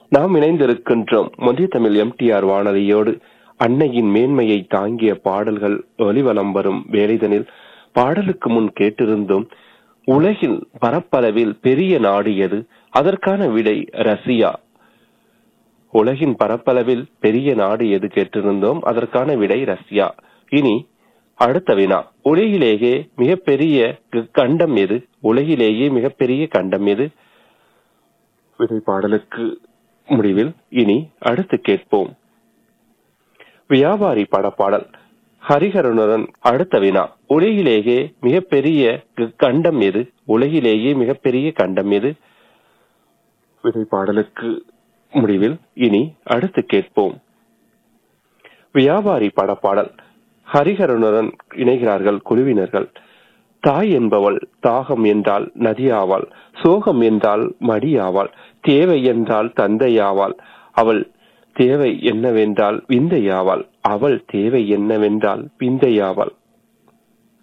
நாம் இணைந்திருக்கின்றோம் மொழி தமிழ் எம்டிஆர் வானொலியோடு அன்னையின் மேன்மையை தாங்கிய பாடல்கள் ஒலிவலம் வரும் வேலைதனில் பாடலுக்கு முன் கேட்டிருந்தோம் உலகில் பரப்பளவில் பெரிய நாடு எது அதற்கான விடை ரஷ்யா உலகின் பரப்பளவில் பெரிய நாடு எது கேட்டிருந்தோம் அதற்கான விடை ரஷ்யா இனி அடுத்த வினா உலகிலேயே மிகப்பெரிய கண்டம் எது உலகிலேயே மிகப்பெரிய கண்டம் எது விடை பாடலுக்கு முடிவில் இனி அடுத்து கேட்போம் வியாபாரி படப்பாடல் ஹரிஹரனுடன் அடுத்த வினா உலகிலேயே மிகப்பெரிய கண்டம் எது உலகிலேயே மிகப்பெரிய கண்டம் எது விடை பாடலுக்கு முடிவில் இனி அடுத்து கேட்போம் வியாபாரி படப்பாடல் ஹரிஹரனுடன் இணைகிறார்கள் குழுவினர்கள் தாய் என்பவள் தாகம் என்றால் நதியாவாள் சோகம் என்றால் மடியாவாள் தேவை என்றால் தந்தையாவாள் அவள் தேவை என்னவென்றால் விந்தையாவாள் அவள் தேவை என்னவென்றால் விந்தையாவாள்